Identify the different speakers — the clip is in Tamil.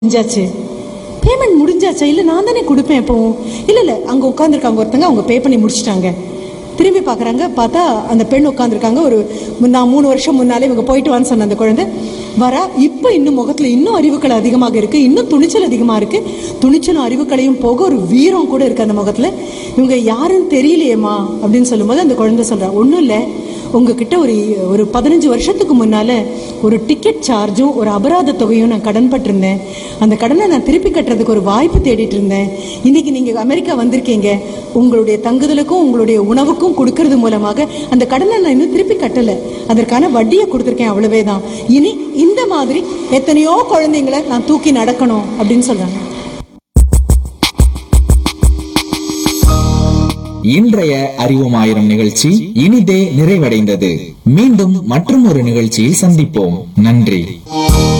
Speaker 1: முடிஞ்சாச்சு பேமெண்ட் முடிஞ்சாச்சா இல்ல நான் தானே கொடுப்பேன் எப்பவும் இல்ல இல்ல அங்க உட்காந்துருக்காங்க ஒருத்தங்க அவங்க பே பண்ணி முடிச்சிட்டாங்க திரும்பி பார்க்கறாங்க பார்த்தா அந்த பெண் உட்காந்துருக்காங்க ஒரு முன்னா மூணு வருஷம் முன்னாலே இவங்க போயிட்டு வான்னு சொன்ன அந்த குழந்தை வரா இப்போ இன்னும் முகத்துல இன்னும் அறிவுகள் அதிகமாக இருக்கு இன்னும் துணிச்சல் அதிகமா இருக்கு துணிச்சலும் அறிவுகளையும் போக ஒரு வீரம் கூட இருக்கு அந்த முகத்துல இவங்க யாருன்னு தெரியலையேம்மா அப்படின்னு சொல்லும்போது அந்த குழந்தை சொல்றா ஒன்றும் இல்லை உங்ககிட்ட ஒரு ஒரு பதினஞ்சு வருஷத்துக்கு முன்னால ஒரு டிக்கெட் சார்ஜும் ஒரு அபராத தொகையும் நான் கடன் பட்டிருந்தேன் அந்த கடனை நான் திருப்பி கட்டுறதுக்கு ஒரு வாய்ப்பு தேடிட்டு இருந்தேன் இன்னைக்கு நீங்க அமெரிக்கா வந்திருக்கீங்க உங்களுடைய தங்குதலுக்கும் உங்களுடைய உணவுக்கும் கொடுக்கறது மூலமாக அந்த கடனை நான் இன்னும் திருப்பி கட்டல அதற்கான வட்டியை கொடுத்துருக்கேன் அவ்வளவே தான் இனி இந்த மாதிரி எத்தனையோ குழந்தைங்களை நான் தூக்கி நடக்கணும் அப்படின்னு சொல்றாங்க
Speaker 2: இன்றைய அறிவோம் ஆயிரம் நிகழ்ச்சி இனிதே நிறைவடைந்தது மீண்டும் மற்றும் ஒரு நிகழ்ச்சியில் சந்திப்போம் நன்றி